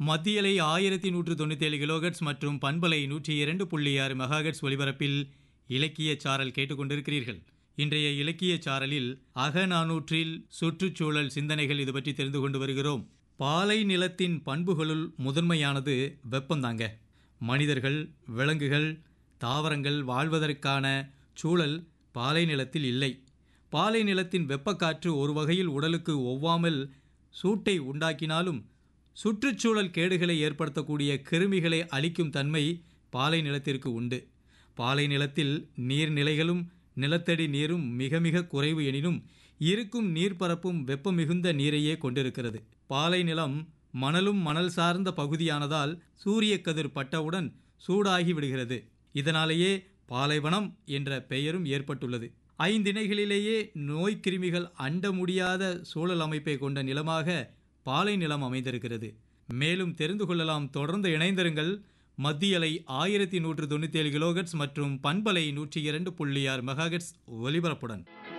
மத்தியலை ஆயிரத்தி நூற்று தொண்ணூத்தேழு கிலோகட்ஸ் மற்றும் பண்பலை நூற்றி இரண்டு புள்ளி ஆறு மெகாகட்ஸ் ஒலிபரப்பில் இலக்கிய சாரல் கேட்டுக்கொண்டிருக்கிறீர்கள் இன்றைய இலக்கிய சாரலில் அகநானூற்றில் சுற்றுச்சூழல் சிந்தனைகள் இது பற்றி தெரிந்து கொண்டு வருகிறோம் பாலை நிலத்தின் பண்புகளுள் முதன்மையானது வெப்பந்தாங்க மனிதர்கள் விலங்குகள் தாவரங்கள் வாழ்வதற்கான சூழல் பாலை நிலத்தில் இல்லை பாலை நிலத்தின் வெப்பக்காற்று ஒரு வகையில் உடலுக்கு ஒவ்வாமல் சூட்டை உண்டாக்கினாலும் சுற்றுச்சூழல் கேடுகளை ஏற்படுத்தக்கூடிய கிருமிகளை அழிக்கும் தன்மை பாலை நிலத்திற்கு உண்டு பாலை நிலத்தில் நீர்நிலைகளும் நிலத்தடி நீரும் மிக மிக குறைவு எனினும் இருக்கும் நீர்ப்பரப்பும் வெப்பம் மிகுந்த நீரையே கொண்டிருக்கிறது பாலை நிலம் மணலும் மணல் சார்ந்த பகுதியானதால் சூரிய கதிர் பட்டவுடன் சூடாகி விடுகிறது இதனாலேயே பாலைவனம் என்ற பெயரும் ஏற்பட்டுள்ளது ஐந்திணைகளிலேயே நோய்க்கிருமிகள் அண்ட முடியாத சூழல் அமைப்பை கொண்ட நிலமாக பாலை நிலம் அமைந்திருக்கிறது மேலும் தெரிந்து கொள்ளலாம் தொடர்ந்து இணைந்திருங்கள் மத்தியலை ஆயிரத்தி நூற்று தொண்ணூற்றி ஏழு கிலோகட்ஸ் மற்றும் பண்பலை நூற்றி இரண்டு புள்ளி ஆறு மெகாகட்ஸ் ஒலிபரப்புடன்